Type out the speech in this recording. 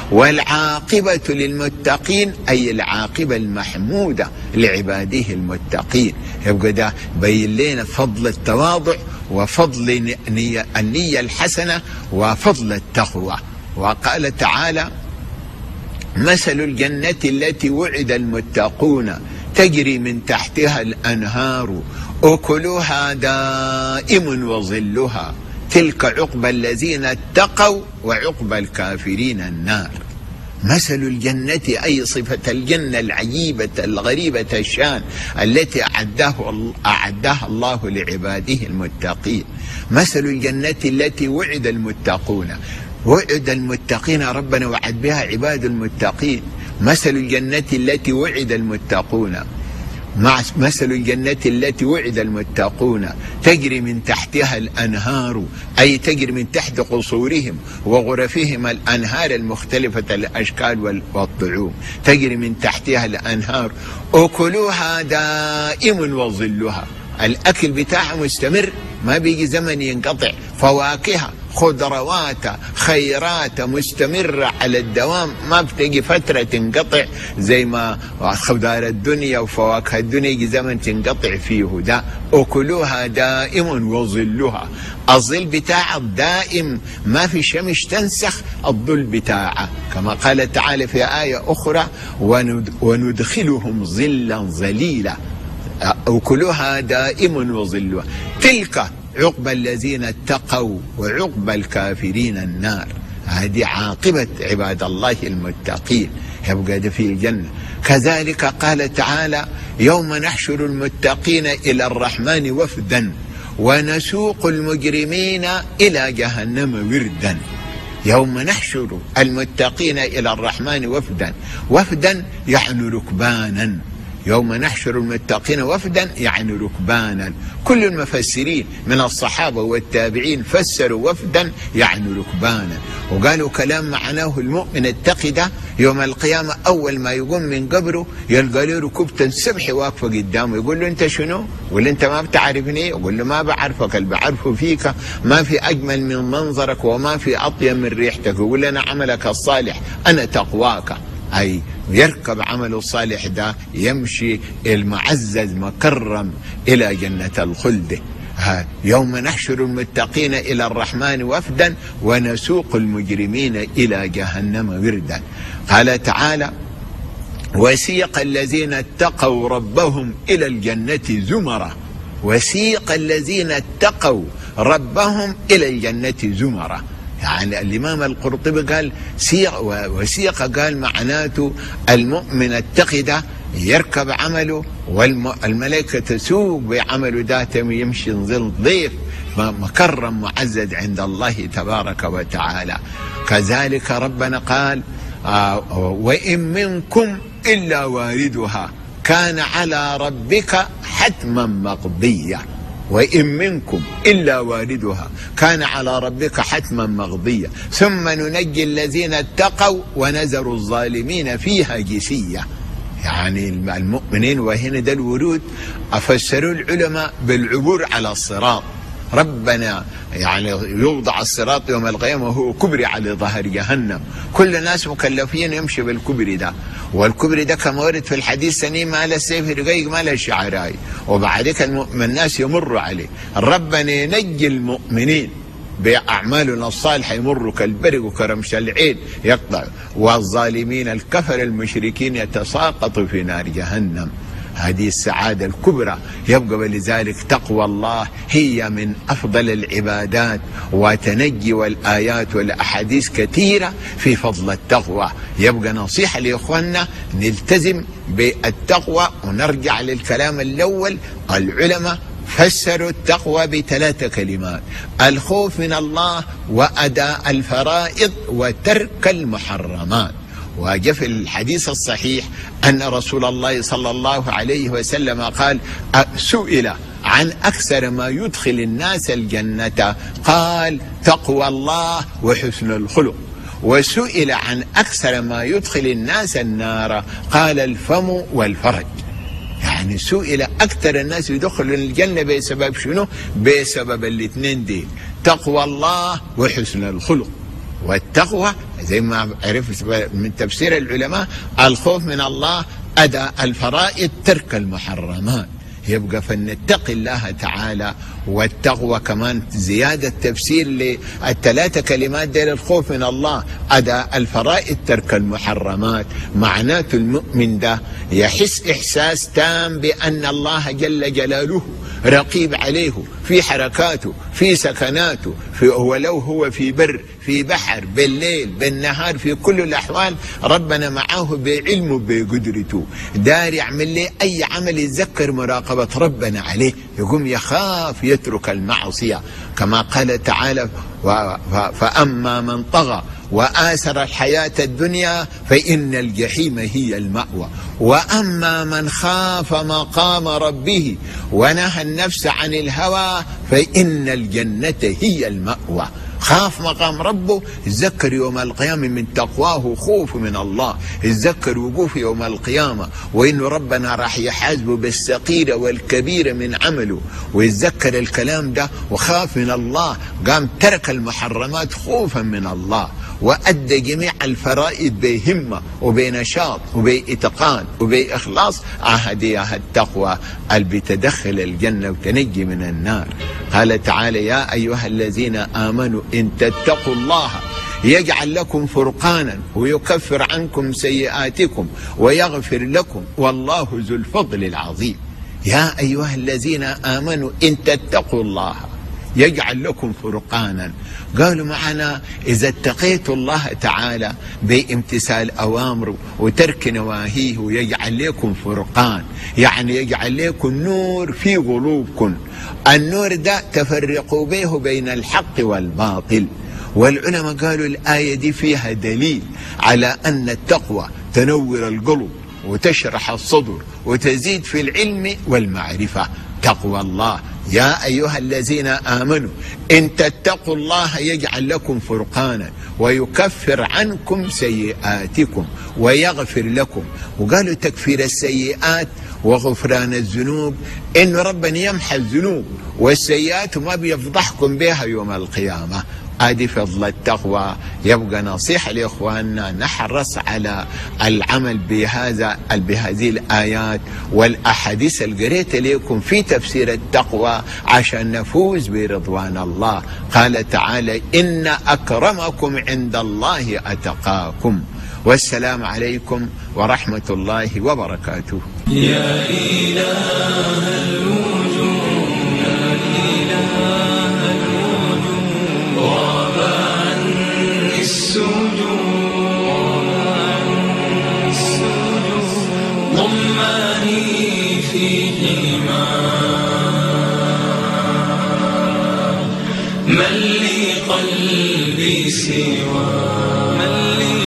والعاقبة للمتقين أي العاقبة المحمودة لعباده المتقين يبقى ده بين لنا فضل التواضع وفضل النية الحسنة وفضل التقوى وقال تعالى مثل الجنة التي وعد المتقون تجري من تحتها الأنهار أكلها دائم وظلها تلك عقبى الذين اتقوا وعقبى الكافرين النار مثل الجنة أي صفة الجنة العجيبة الغريبة الشان التي أعدها, أعدها الله لعباده المتقين مثل الجنة التي وعد المتقون وعد المتقين ربنا وعد بها عباد المتقين مثل الجنة التي وعد المتقون مع مثل الجنة التي وعد المتقون تجري من تحتها الأنهار أي تجري من تحت قصورهم وغرفهم الأنهار المختلفة الأشكال والطعوم تجري من تحتها الأنهار أكلها دائم وظلها الأكل بتاعها مستمر ما بيجي زمن ينقطع فواكهة خضروات خيرات مستمرة على الدوام ما بتجي فترة تنقطع زي ما خضار الدنيا وفواكه الدنيا يجي زمن تنقطع فيه ده أكلها دائم وظلها الظل بتاعه دائم ما في شمس تنسخ الظل بتاعه كما قال تعالى في آية أخرى وندخلهم ظلا ظليلا أكلها دائم وظلها تلك عقبى الذين اتقوا وعقبى الكافرين النار هذه عاقبة عباد الله المتقين يبقى في الجنة كذلك قال تعالى يوم نحشر المتقين إلى الرحمن وفدا ونسوق المجرمين إلى جهنم وردا يوم نحشر المتقين إلى الرحمن وفدا وفدا يعني ركبانا يوم نحشر المتقين وفدا يعني ركبانا كل المفسرين من الصحابة والتابعين فسروا وفدا يعني ركبانا وقالوا كلام معناه المؤمن التقي ده يوم القيامة أول ما يقوم من قبره يلقى له ركوبة سمح واقفة قدامه يقول له أنت شنو؟ يقول له أنت ما بتعرفني؟ يقول له ما بعرفك اللي بعرفه فيك ما في أجمل من منظرك وما في أطيب من ريحتك يقول لنا عملك الصالح أنا تقواك أي يركب عمله الصالح ده يمشي المعزز مكرم إلى جنة الخلد يوم نحشر المتقين إلى الرحمن وفدا ونسوق المجرمين إلى جهنم وردا قال تعالى وسيق الذين اتقوا ربهم إلى الجنة زمرة وسيق الذين اتقوا ربهم إلى الجنة زمرة يعني الإمام القرطبي قال سيق وسيق قال معناته المؤمن التقي ده يركب عمله والملائكة تسوق بعمله ذاته يمشي نظل ضيف مكرم معزز عند الله تبارك وتعالى كذلك ربنا قال آه وإن منكم إلا واردها كان على ربك حتما مقضيا وإن منكم إلا واردها كان على ربك حتما مغضيا ثم ننجي الذين اتقوا ونذر الظالمين فيها جسية يعني المؤمنين وهنا ده الورود أفسروا العلماء بالعبور على الصراط ربنا يعني يوضع الصراط يوم القيامة وهو كبري على ظهر جهنم كل الناس مكلفين يمشي بالكبري ده والكبري ده كما ورد في الحديث سنين ما له سيف رقيق ما له شعراي وبعدك الناس يمروا عليه ربنا ينجي المؤمنين بأعمالنا الصالحة يمروا كالبرق وكرمش العين يقطع والظالمين الكفر المشركين يتساقطوا في نار جهنم هذه السعادة الكبرى يبقى ولذلك تقوى الله هي من أفضل العبادات وتنجي والآيات والأحاديث كثيرة في فضل التقوى يبقى نصيحة لإخواننا نلتزم بالتقوى ونرجع للكلام الأول العلماء فسروا التقوى بثلاث كلمات الخوف من الله وأداء الفرائض وترك المحرمات وجاء في الحديث الصحيح أن رسول الله صلى الله عليه وسلم قال سئل عن أكثر ما يدخل الناس الجنة قال تقوى الله وحسن الخلق وسئل عن أكثر ما يدخل الناس النار قال الفم والفرج يعني سئل أكثر الناس يدخلوا الجنة بسبب شنو بسبب الاثنين دي تقوى الله وحسن الخلق والتقوى زي ما عرفت من تفسير العلماء الخوف من الله أداء الفرائض ترك المحرمات يبقى فنتقي الله تعالى والتقوى كمان زيادة تفسير للثلاثة كلمات ديل الخوف من الله أداء الفرائض ترك المحرمات معناته المؤمن ده يحس إحساس تام بأن الله جل جلاله رقيب عليه في حركاته في سكناته في ولو هو في بر في بحر بالليل بالنهار في كل الأحوال ربنا معاه بعلمه بقدرته دار يعمل لي أي عمل يتذكر مراقبة ربنا عليه يقوم يخاف يترك المعصية كما قال تعالى فأما من طغى وآثر الحياة الدنيا فإن الجحيم هي المأوى وأما من خاف مقام ربه ونهى النفس عن الهوى فإن الجنة هي المأوى خاف مقام ربه يتذكر يوم القيامة من تقواه خوف من الله يتذكر وقوف يوم القيامة وإنه ربنا راح يحاسبه بالسقيرة والكبيرة من عمله ويتذكر الكلام ده وخاف من الله قام ترك المحرمات خوفا من الله وأدى جميع الفرائض بهمة وبنشاط وبإتقان وبإخلاص عهديها التقوى اللي بتدخل الجنة وتنجي من النار قال تعالى يا أيها الذين آمنوا إن تتقوا الله يجعل لكم فرقانا ويكفر عنكم سيئاتكم ويغفر لكم والله ذو الفضل العظيم يا أيها الذين آمنوا إن تتقوا الله يجعل لكم فرقانا قالوا معنا إذا اتقيت الله تعالى بامتثال أوامره وترك نواهيه ويجعل لكم فرقان يعني يجعل لكم نور في قلوبكم النور ده تفرقوا به بين الحق والباطل والعلماء قالوا الآية دي فيها دليل على أن التقوى تنور القلب وتشرح الصدر وتزيد في العلم والمعرفة تقوى الله يا أيها الذين آمنوا إن تتقوا الله يجعل لكم فرقانا ويكفر عنكم سيئاتكم ويغفر لكم وقالوا تكفير السيئات وغفران الذنوب إن ربنا يمحى الذنوب والسيئات ما بيفضحكم بها يوم القيامة ادي فضل التقوى يبقى نصيحة لإخواننا نحرص على العمل بهذا بهذه الآيات والأحاديث القريت لكم في تفسير التقوى عشان نفوز برضوان الله قال تعالى إن أكرمكم عند الله أتقاكم والسلام عليكم ورحمة الله وبركاته يا إله الوجود يا إله الوجود غاب عني السجود ضماني في حماه من لي قلبي سوى من لي